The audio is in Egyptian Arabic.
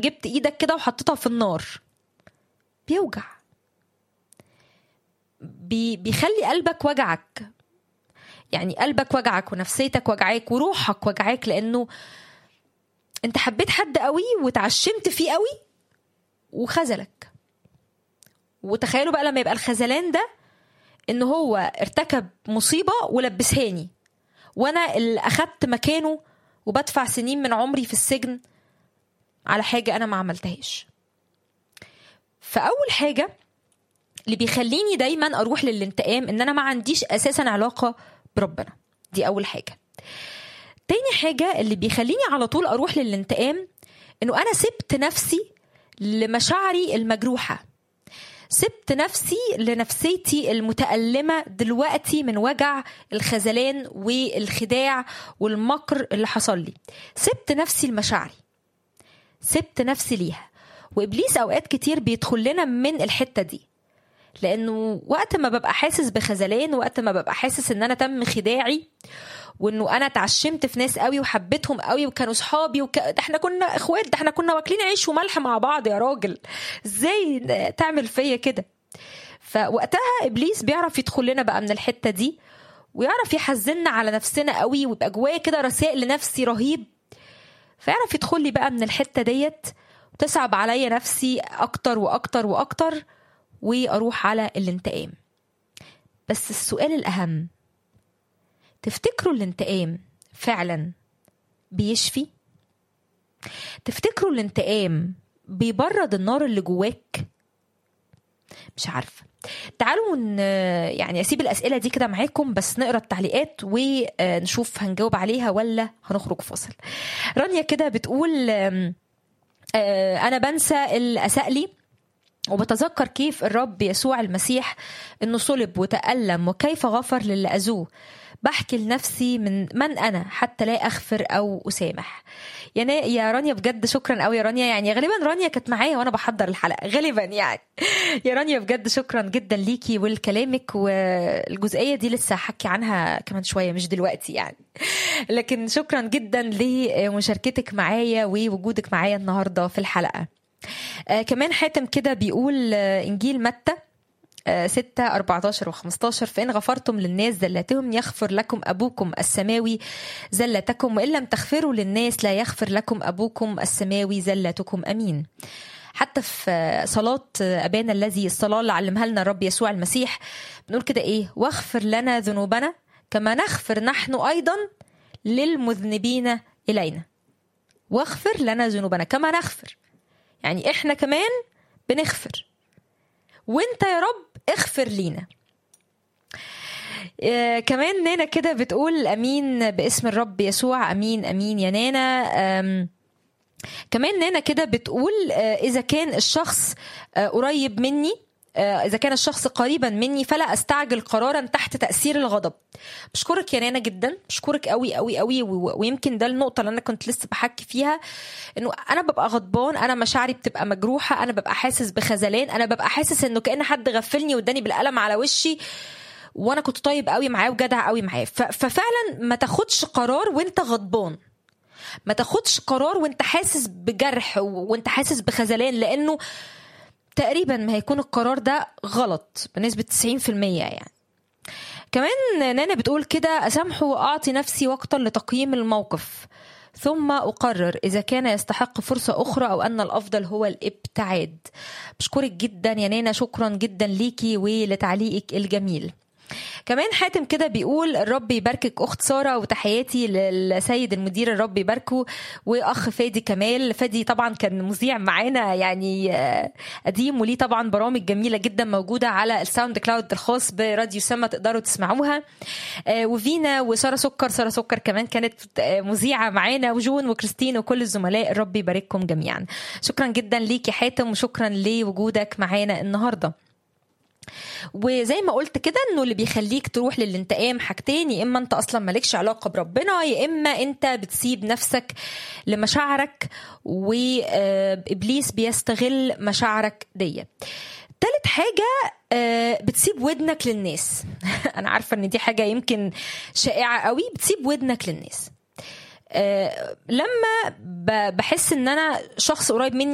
جبت ايدك كده وحطيتها في النار بيوجع بي بيخلي قلبك وجعك يعني قلبك وجعك ونفسيتك وجعاك وروحك وجعاك لانه انت حبيت حد قوي وتعشمت فيه قوي وخذلك وتخيلوا بقى لما يبقى الخذلان ده ان هو ارتكب مصيبه ولبسهاني وانا اللي اخدت مكانه وبدفع سنين من عمري في السجن على حاجه انا ما عملتهاش فاول حاجه اللي بيخليني دايما اروح للانتقام ان انا ما عنديش اساسا علاقه بربنا دي اول حاجه تاني حاجه اللي بيخليني على طول اروح للانتقام انه انا سبت نفسي لمشاعري المجروحه سبت نفسي لنفسيتي المتألمة دلوقتي من وجع الخذلان والخداع والمكر اللي حصل لي سبت نفسي لمشاعري سبت نفسي ليها وإبليس أوقات كتير بيدخل لنا من الحتة دي لأنه وقت ما ببقى حاسس بخذلان وقت ما ببقى حاسس إن أنا تم خداعي وانه انا اتعشمت في ناس قوي وحبيتهم قوي وكانوا صحابي وك... ده احنا كنا اخوات ده احنا كنا واكلين عيش وملح مع بعض يا راجل ازاي تعمل فيا كده فوقتها ابليس بيعرف يدخل لنا بقى من الحته دي ويعرف يحزننا على نفسنا قوي ويبقى جواه كده رسائل لنفسي رهيب فيعرف يدخل لي بقى من الحته ديت وتصعب عليا نفسي اكتر واكتر واكتر واروح على الانتقام بس السؤال الاهم تفتكروا الانتقام فعلا بيشفي تفتكروا الانتقام بيبرد النار اللي جواك مش عارفه تعالوا ن... يعني اسيب الاسئله دي كده معاكم بس نقرا التعليقات ونشوف هنجاوب عليها ولا هنخرج فاصل رانيا كده بتقول انا بنسى اللي اساء لي وبتذكر كيف الرب يسوع المسيح انه صلب وتألم وكيف غفر للي اذوه بحكي لنفسي من من انا حتى لا اغفر او اسامح يا نا... يا رانيا بجد شكرا قوي يا رانيا يعني غالبا رانيا كانت معايا وانا بحضر الحلقه غالبا يعني يا رانيا بجد شكرا جدا ليكي ولكلامك والجزئيه دي لسه هحكي عنها كمان شويه مش دلوقتي يعني لكن شكرا جدا لمشاركتك معايا ووجودك معايا النهارده في الحلقه آه كمان حاتم كده بيقول آه انجيل متى 6 14 و15 فإن غفرتم للناس زلاتهم يغفر لكم أبوكم السماوي زلتكم وإن لم تغفروا للناس لا يغفر لكم أبوكم السماوي زلتكم أمين حتى في صلاة أبانا الذي الصلاة اللي علمها لنا الرب يسوع المسيح بنقول كده إيه واغفر لنا ذنوبنا كما نغفر نحن أيضا للمذنبين إلينا واغفر لنا ذنوبنا كما نغفر يعني إحنا كمان بنغفر وانت يا رب اغفر لينا آه كمان نانا كده بتقول امين باسم الرب يسوع امين امين يا نانا كمان نانا كده بتقول آه اذا كان الشخص آه قريب مني اذا كان الشخص قريبا مني فلا استعجل قرارا تحت تاثير الغضب بشكرك يا نانا جدا بشكرك قوي قوي قوي ويمكن ده النقطه اللي انا كنت لسه بحكي فيها انه انا ببقى غضبان انا مشاعري بتبقى مجروحه انا ببقى حاسس بخذلان انا ببقى حاسس انه كان حد غفلني واداني بالقلم على وشي وانا كنت طيب قوي معاه وجدع قوي معاه ففعلا ما تاخدش قرار وانت غضبان ما تاخدش قرار وانت حاسس بجرح وانت حاسس بخذلان لانه تقريبا ما هيكون القرار ده غلط بنسبة 90% يعني كمان نانا بتقول كده أسامحه وأعطي نفسي وقتا لتقييم الموقف ثم أقرر إذا كان يستحق فرصة أخرى أو أن الأفضل هو الابتعاد بشكرك جدا يا نانا شكرا جدا ليكي ولتعليقك الجميل كمان حاتم كده بيقول الرب يباركك اخت ساره وتحياتي للسيد المدير الرب يباركه واخ فادي كمال فادي طبعا كان مذيع معانا يعني قديم وليه طبعا برامج جميله جدا موجوده على الساوند كلاود الخاص براديو سما تقدروا تسمعوها وفينا وساره سكر ساره سكر كمان كانت مذيعه معانا وجون وكريستين وكل الزملاء الرب يبارككم جميعا شكرا جدا ليك يا حاتم وشكرا لوجودك معانا النهارده وزي ما قلت كده انه اللي بيخليك تروح للانتقام حاجتين يا اما انت اصلا مالكش علاقه بربنا يا اما انت بتسيب نفسك لمشاعرك وابليس بيستغل مشاعرك دي تالت حاجة بتسيب ودنك للناس أنا عارفة إن دي حاجة يمكن شائعة قوي بتسيب ودنك للناس لما بحس إن أنا شخص قريب مني